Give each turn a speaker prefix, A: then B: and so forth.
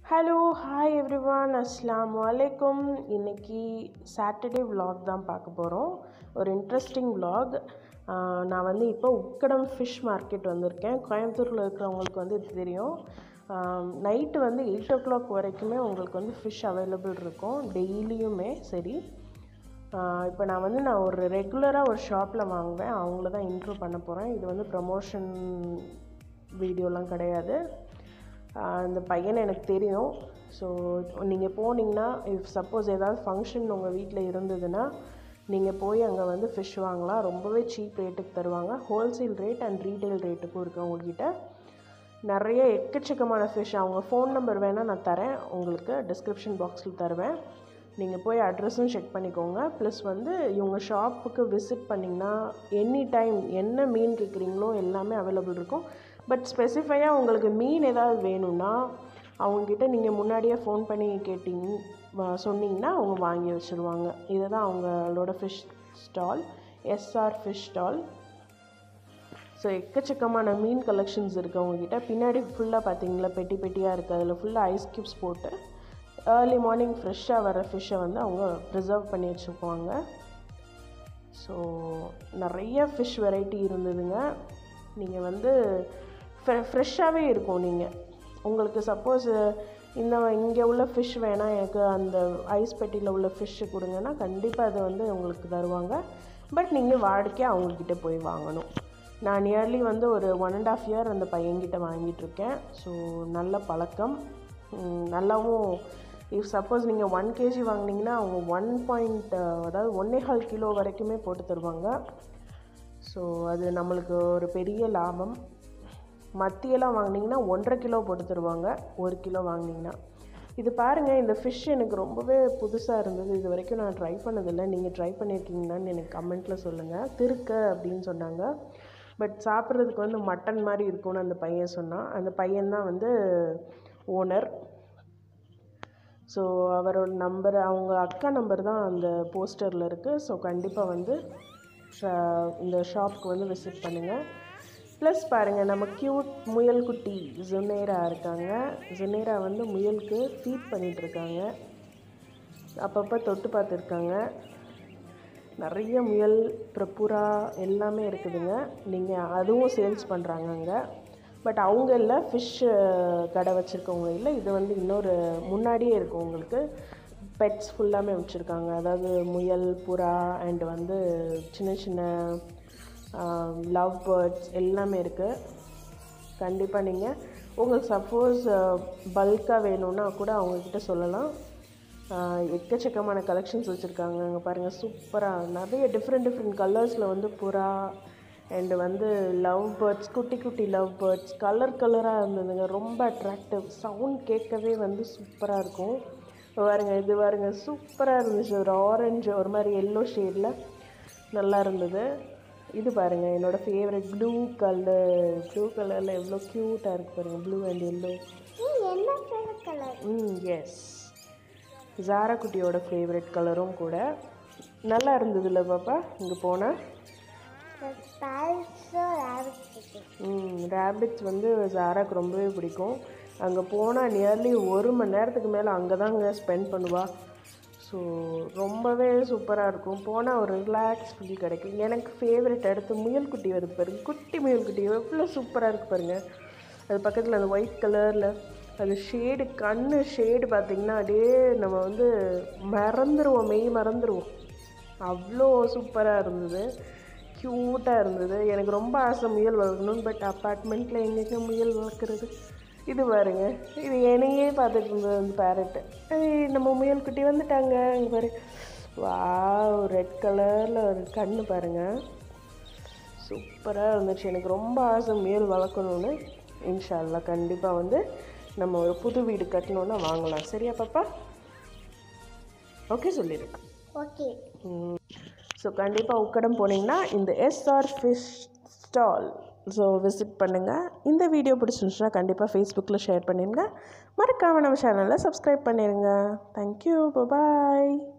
A: hello hi everyone அஸ்ஸலாமு அலைக்கும் இன்னைக்கு சாட்டர்டே vlog தான் பார்க்க போகிறோம் ஒரு இன்ட்ரெஸ்டிங் vlog ஆஹ் நான் வந்து இப்போ உக்கடம் ஃபிஷ் மார்க்கெட் வந்திருக்கேன் கோயம்புத்தூரில் இருக்கிறவங்களுக்கு வந்து இது தெரியும் நைட்டு வந்து எயிட் ஓ கிளாக் வரைக்குமே உங்களுக்கு வந்து ஃபிஷ் அவைலபிள் இருக்கும் டெய்லியுமே சரி இப்போ நான் வந்து நான் ஒரு ரெகுலராக ஒரு ஷாப்பில் வாங்குவேன் அவங்கள தான் இன்ட்ரோ பண்ண போகிறேன் இது வந்து ப்ரமோஷன் வீடியோலாம் கிடையாது ஆஹ் இந்த பையனை எனக்கு தெரியும் ஸோ நீங்கள் போனீங்கன்னா இஃப் சப்போஸ் ஏதாவது ஃபங்க்ஷன் உங்கள் வீட்டில் இருந்ததுன்னா நீங்கள் போய் அங்கே வந்து ஃபிஷ் வாங்கலாம் ரொம்பவே சீப் ரேட்டுக்கு தருவாங்க ஹோல்சேல் ரேட் அண்ட் ரீட்டைல் ரேட்டுக்கும் இருக்குது உங்ககிட்ட நிறைய எக்கச்சக்கமான ஃபிஷ் அவங்க ஃபோன் நம்பர் வேணால் நான் தரேன் உங்களுக்கு டிஸ்கிரிப்ஷன் பாக்ஸில் தருவேன் நீங்கள் போய் அட்ரஸும் செக் பண்ணிக்கோங்க ப்ளஸ் வந்து இவங்க ஷாப்புக்கு விசிட் பண்ணிங்கன்னா எனி டைம் என்ன மீன் கேட்குறீங்களோ எல்லாமே அவைலபிள் இருக்கும் பட் ஸ்பெசிஃபையாக உங்களுக்கு மீன் ஏதாவது வேணும்னா அவங்கக்கிட்ட நீங்கள் முன்னாடியே ஃபோன் பண்ணி கேட்டிங்க வ- சொன்னீங்கன்னா அவங்க வாங்கி வச்சுருவாங்க இதுதான் அவங்களோட fish stall SR fish stall so எக்கச்சக்கமான மீன் கலெக்ஷன்ஸ் இருக்குது அவங்கக்கிட்ட பின்னாடி ஃபுல்லாக பார்த்தீங்களா பெட்டி பெட்டியாக இருக்குது அதில் ஃபுல்லாக ஐஸ் கியூப்ஸ் போட்டு ஏர்லி மார்னிங் ஃப்ரெஷ்ஷாக வர ஃபிஷ்ஷை வந்து அவங்க ப்ரிசர்வ் பண்ணி வச்சுக்குவாங்க ஸோ நிறைய ஃபிஷ் வெரைட்டி இருந்ததுங்க நீங்கள் வந்து ஃப்ரெ ஃப்ரெஷ்ஷாகவே இருக்கும் நீங்கள் உங்களுக்கு சப்போஸ் இந்த இங்கே உள்ள ஃபிஷ் வேணாம் எனக்கு அந்த ஐஸ் பெட்டியில் உள்ள ஃபிஷ்ஷு கொடுங்கன்னா கண்டிப்பாக அது வந்து உங்களுக்கு தருவாங்க பட் நீங்கள் வாடிக்கை அவங்கக்கிட்ட போய் வாங்கணும் நான் நியர்லி வந்து ஒரு ஒன் அண்ட் ஆஃப் இயர் அந்த பையன்கிட்ட வாங்கிட்டு இருக்கேன் ஸோ நல்ல பழக்கம் ம், நல்லாவும் இஃப் சப்போஸ் நீங்கள் ஒன் கேஜி வாங்குனீங்கன்னா அவங்க ஒன் பாயிண்ட் அதாவது ஒன்னே கால் கிலோ வரைக்குமே போட்டு தருவாங்க ஸோ அது நம்மளுக்கு ஒரு பெரிய லாபம் மத்தியெல்லாம் வாங்குனீங்கன்னா ஒன்றரை கிலோ போட்டு தருவாங்க ஒரு கிலோ வாங்குனீங்கன்னா இது பாருங்கள் இந்த ஃபிஷ் எனக்கு ரொம்பவே புதுசாக இருந்தது இது வரைக்கும் நான் ட்ரை பண்ணதில்லை நீங்கள் ட்ரை பண்ணியிருக்கீங்களான்னு எனக்கு கமெண்ட்டில் சொல்லுங்கள் திருக்க அப்படின்னு சொன்னாங்க பட் சாப்பிட்றதுக்கு வந்து மட்டன் மாதிரி இருக்கும்னு அந்த பையன் சொன்னான் அந்த பையன் தான் வந்து ஓனர் ஸோ அவரோட நம்பர் அவங்க அக்கா நம்பர் தான் அந்த போஸ்டரில் இருக்குது ஸோ கண்டிப்பாக வந்து ஷ- இந்த ஷாப்க்கு வந்து விசிட் பண்ணுங்கள் ப்ளஸ் பாருங்கள் நம்ம க்யூட் முயல் குட்டி ஜுனேரா இருக்காங்க ஜுனேரா வந்து முயலுக்கு ஃபீட் பண்ணிகிட்ருக்காங்க அப்பப்போ தொட்டு பார்த்துருக்காங்க நிறைய முயல் அப்புறம் புறா எல்லாமே இருக்குதுங்க நீங்கள் அதுவும் சேல்ஸ் பண்ணுறாங்க அங்கே பட் அவங்க இல்லை ஃபிஷ் கடை வச்சுருக்கவங்க இல்லை இது வந்து இன்னொரு முன்னாடியே இருக்கும் உங்களுக்கு பெட்ஸ் ஃபுல்லாமே வச்சுருக்காங்க அதாவது முயல் புறா அண்ட் வந்து சின்ன சின்ன லவ் பேர்ட்ஸ் எல்லாமே இருக்குது கண்டிப்பாக நீங்கள் உங்களுக்கு சப்போஸ் பல்காக வேணும்னா கூட அவங்கக்கிட்ட சொல்லலாம் ஆஹ் எக்கச்சக்கமான கலெக்ஷன்ஸ் வச்சுருக்காங்க அங்கே பாருங்கள் சூப்பராக நிறைய டிஃப்ரெண்ட் டிஃப்ரெண்ட் கலர்ஸில் வந்து புறா அண்டு வந்து லவ் பேர்ட்ஸ் குட்டி குட்டி லவ் பேர்ட்ஸ் கலர் கலராக இருந்ததுங்க ரொம்ப அட்ராக்டிவ் சவுண்ட் கேட்கவே வந்து சூப்பராக இருக்கும் இப்ப பாருங்க இது பாருங்க சூப்பராக இருந்துச்சு ஒரு ஆரஞ்சு ஒரு மாதிரி எல்லோ ஷேடில் நல்லா இருந்தது இது பாருங்க என்னோட ஃபேவரட் ப்ளூ கலர் ப்ளூ கலரில் எவ்வளோ க்யூட்டாக இருக்கு பாருங்க ப்ளூ அண்ட் எல்லோ
B: என்ன ஃபேவரட் கலர்
A: ம் எஸ் ஜாரா குட்டியோட ஃபேவரட் கலரும் கூட நல்லா இருந்ததுல்ல பாப்பா இங்கே போனால்
B: ஸ்பைஸோ ரேபிட்
A: ம் ரேபிட்ஸ் வந்து ஜாராக்கு ரொம்பவே பிடிக்கும் அங்கே போனால் நியர்லி ஒரு மணி நேரத்துக்கு மேலே அங்கே தாங்க ஸ்பெண்ட் பண்ணுவா ஸோ ரொம்பவே சூப்பராக இருக்கும் போனால் ஒரு ரிலாக்ஸ் ஃபீல் கிடைக்கும் எனக்கு ஃபேவரட் அடுத்து முயல் குட்டி வருது பாருங்க குட்டி முயல் குட்டி எவ்வளோ சூப்பராக இருக்கு பாருங்க அது பக்கத்தில் அந்த ஒயிட் கலரில் அது ஷேடு கண்ணு ஷேடு பார்த்திங்கன்னா அப்படியே நம்ம வந்து மறந்துடுவோம் மெய் மறந்துடுவோம் அவ்வளோ சூப்பராக இருந்தது க்யூட்டாக இருந்தது எனக்கு ரொம்ப ஆசை முயல் வளர்க்கணும் பட் அப்பார்ட்மெண்ட்டில் எங்கெங்க முயல் வளர்க்குறது இது பாருங்க இது என்னையே பார்த்துட்டு இருந்தது அந்த பேரட்டு ஏய் நம்ம முயல் குட்டி வந்துட்டாங்க இங்கே பாரு வா ரெட் கலரில் ஒரு கண்ணு பாருங்க சூப்பராக இருந்துச்சு எனக்கு ரொம்ப ஆசை முயல் வளர்க்கணும்னு இன்ஷா அல்லாஹ் கண்டிப்பாக வந்து நம்ம ஒரு புது வீடு கட்டணுன்னா வாங்கலாம் சரியா பாப்பா ஓகே சொல்லிடு
B: ஓகே
A: ஸோ கண்டிப்பாக உக்கடம் போனீங்கன்னா இந்த SR fish stall so visit பண்ணுங்கள் இந்த வீடியோ பிடிச்சிருந்துச்சுன்னா கண்டிப்பாக ஃபேஸ்புக்கில் ஷேர் பண்ணிடுங்க மறக்காம நம்ம சேனலில் சப்ஸ்கிரைப் பண்ணிடுங்க தேங்க்யூ பாய்